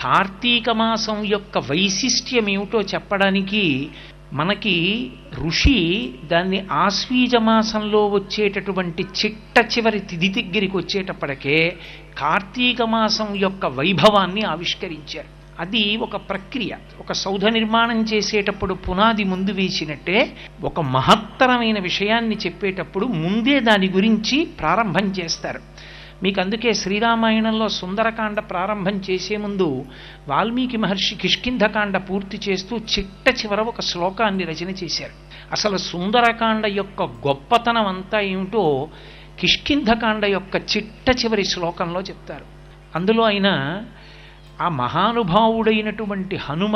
కార్తీక మాసం యొక్క వైశిష్ట్యం ఏమిటో చెప్పడానికి మనకి ఋషి దాన్ని ఆశ్వీజ మాసంలో వచ్చేటటువంటి చిట్ట చివరి తిథి దగ్గరికి వచ్చేటప్పటికే కార్తీక మాసం యొక్క వైభవాన్ని ఆవిష్కరించారు అది ఒక ప్రక్రియ ఒక సౌధ నిర్మాణం చేసేటప్పుడు పునాది ముందు వేసినట్టే ఒక మహత్తరమైన విషయాన్ని చెప్పేటప్పుడు ముందే దాని గురించి ప్రారంభం చేస్తారు మీకు అందుకే శ్రీరామాయణంలో సుందరకాండ ప్రారంభం చేసే ముందు వాల్మీకి మహర్షి కిష్కింధకాండ పూర్తి చేస్తూ చిట్ట చివర ఒక శ్లోకాన్ని రచన చేశారు అసలు సుందరకాండ యొక్క గొప్పతనం అంతా ఏమిటో కిష్కింధకాండ యొక్క చిట్ట చివరి శ్లోకంలో చెప్తారు అందులో ఆయన ఆ మహానుభావుడైనటువంటి హనుమ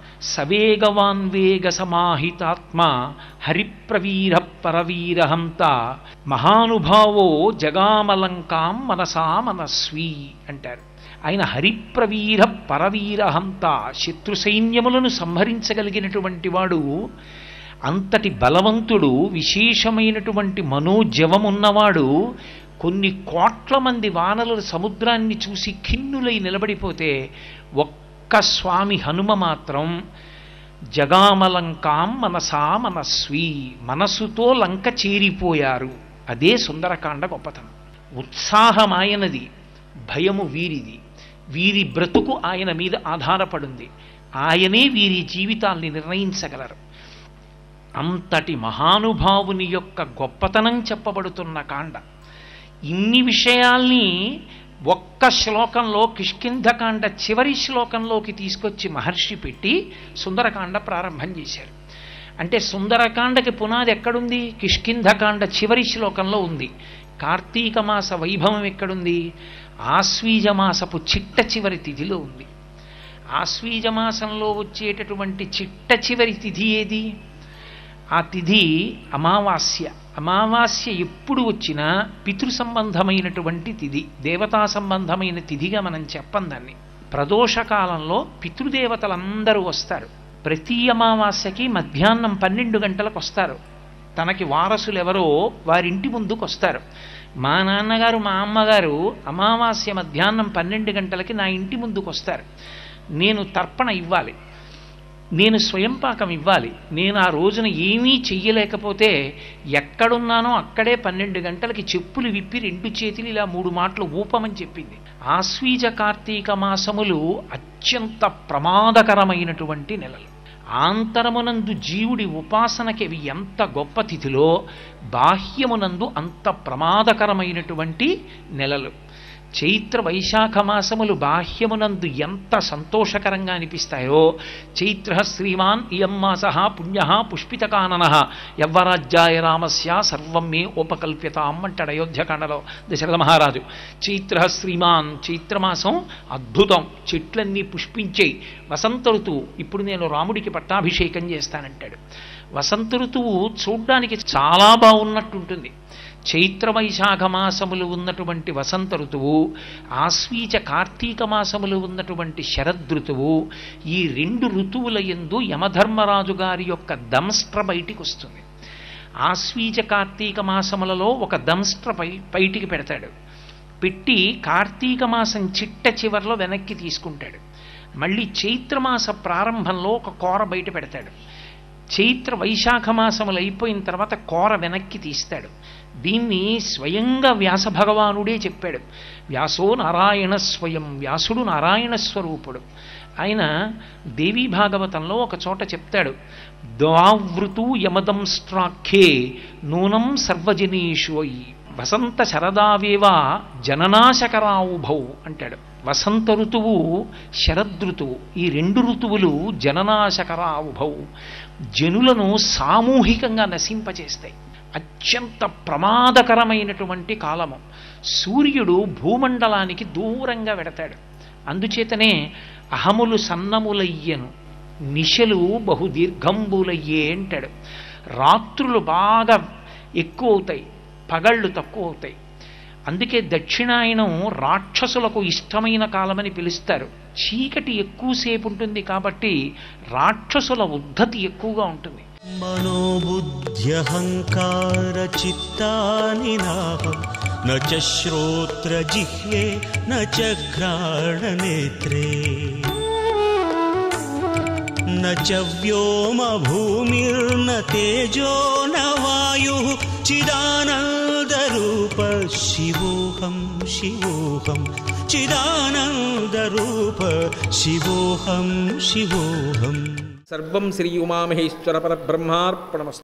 సవేగవాన్వేగ సమాహితాత్మ హరిప్రవీర పరవీరహంత మహానుభావో జగామలంకాం మనసా మనస్వి అంటారు ఆయన హరిప్రవీర పరవీరహంత శత్రు సైన్యములను సంహరించగలిగినటువంటి వాడు అంతటి బలవంతుడు విశేషమైనటువంటి మనోజవమున్నవాడు కొన్ని కోట్ల మంది వానరుల సముద్రాన్ని చూసి ఖిన్నులై నిలబడిపోతే ఒక్క స్వామి హనుమ మాత్రం జగామలంకాం మనసా మనస్వి మనసుతో లంక చేరిపోయారు అదే సుందరకాండ గొప్పతనం ఉత్సాహం ఆయనది భయము వీరిది వీరి బ్రతుకు ఆయన మీద ఆధారపడింది ఆయనే వీరి జీవితాల్ని నిర్ణయించగలరు అంతటి మహానుభావుని యొక్క గొప్పతనం చెప్పబడుతున్న కాండ ఇన్ని విషయాల్ని ఒక్క శ్లోకంలో కిష్కింధకాండ చివరి శ్లోకంలోకి తీసుకొచ్చి మహర్షి పెట్టి సుందరకాండ ప్రారంభం చేశారు అంటే సుందరకాండకి పునాది ఎక్కడుంది కిష్కింధకాండ చివరి శ్లోకంలో ఉంది కార్తీక మాస వైభవం ఎక్కడుంది ఆశ్వీజ మాసపు చిట్ట చివరి తిథిలో ఉంది ఆశ్వీజ మాసంలో వచ్చేటటువంటి చిట్ట చివరి తిథి ఏది ఆ తిథి అమావాస్య అమావాస్య ఎప్పుడు వచ్చినా పితృ సంబంధమైనటువంటి తిథి దేవతా సంబంధమైన తిథిగా మనం చెప్పం దాన్ని ప్రదోషకాలంలో పితృదేవతలందరూ వస్తారు ప్రతి అమావాస్యకి మధ్యాహ్నం పన్నెండు గంటలకు వస్తారు తనకి వారసులు ఎవరో వారింటి ముందుకు వస్తారు మా నాన్నగారు మా అమ్మగారు అమావాస్య మధ్యాహ్నం పన్నెండు గంటలకి నా ఇంటి ముందుకు వస్తారు నేను తర్పణ ఇవ్వాలి నేను స్వయం పాకం ఇవ్వాలి నేను ఆ రోజున ఏమీ చెయ్యలేకపోతే ఎక్కడున్నానో అక్కడే పన్నెండు గంటలకి చెప్పులు విప్పి రెండు చేతులు ఇలా మూడు మాటలు ఊపమని చెప్పింది ఆశ్వీజ కార్తీక మాసములు అత్యంత ప్రమాదకరమైనటువంటి నెలలు ఆంతరమునందు జీవుడి ఉపాసనకి అవి ఎంత గొప్ప తిథిలో బాహ్యమునందు అంత ప్రమాదకరమైనటువంటి నెలలు చైత్ర వైశాఖ మాసములు బాహ్యమునందు ఎంత సంతోషకరంగా అనిపిస్తాయో చైత్ర శ్రీమాన్ ఇయం మాస పుణ్య పుష్పితకానన యవ్వరాజ్యాయ రామస్య సర్వం మే ఉపకల్ప్యతాం అంటాడు అయోధ్యకాండలో దశరథ మహారాజు చైత్ర శ్రీమాన్ చైత్రమాసం అద్భుతం చెట్లన్నీ పుష్పించేయి వసంత ఋతువు ఇప్పుడు నేను రాముడికి పట్టాభిషేకం చేస్తానంటాడు వసంత ఋతువు చూడ్డానికి చాలా బాగున్నట్టుంటుంది చైత్ర వైశాఖ మాసములు ఉన్నటువంటి వసంత ఋతువు ఆశ్వీజ కార్తీక మాసములు ఉన్నటువంటి శరదృతువు ఈ రెండు ఋతువుల ఎందు యమధర్మరాజు గారి యొక్క దంస్ట్ర బయటికి వస్తుంది ఆశ్వీజ కార్తీక మాసములలో ఒక దంస్ట్ర పై బయటికి పెడతాడు పెట్టి కార్తీక మాసం చిట్ట చివర్లో వెనక్కి తీసుకుంటాడు మళ్ళీ చైత్రమాస ప్రారంభంలో ఒక కూర బయట పెడతాడు చైత్ర వైశాఖ మాసములు అయిపోయిన తర్వాత కూర వెనక్కి తీస్తాడు దీన్ని స్వయంగా వ్యాస భగవానుడే చెప్పాడు వ్యాసో నారాయణ స్వయం వ్యాసుడు నారాయణ స్వరూపుడు ఆయన దేవీ భాగవతంలో ఒక చోట చెప్తాడు ద్వావృతు యమదంస్ట్రాఖ్యే నూనం సర్వజనీషు అయి వసంత శరదావేవ జననాశకరావుభౌ అంటాడు వసంత ఋతువు శరదృతువు ఈ రెండు ఋతువులు జననాశకరావుభౌ జనులను సామూహికంగా నశింపచేస్తాయి అత్యంత ప్రమాదకరమైనటువంటి కాలము సూర్యుడు భూమండలానికి దూరంగా వెడతాడు అందుచేతనే అహములు సన్నములయ్యను నిశలు బహుదీర్ఘంబులయ్యే అంటాడు రాత్రులు బాగా ఎక్కువ అవుతాయి పగళ్ళు తక్కువ అవుతాయి అందుకే దక్షిణాయనం రాక్షసులకు ఇష్టమైన కాలమని పిలుస్తారు చీకటి ఎక్కువసేపు ఉంటుంది కాబట్టి రాక్షసుల ఉద్ధతి ఎక్కువగా ఉంటుంది मनोबुद्ध्यहङ्कारचित्तानि नाहं न च श्रोत्रजिह्वे न च घ्राणनेत्रे न च व्योमभूमिर्न तेजो न वायुः चिदानन्दरूप शिवोऽहं शिवोऽहं चिदानन्दरूप शिवोऽहं शिवोऽहम् సర్వం శ్రీ ఉమామహేశ్వర పరబ్రహ్మార్పణమస్తు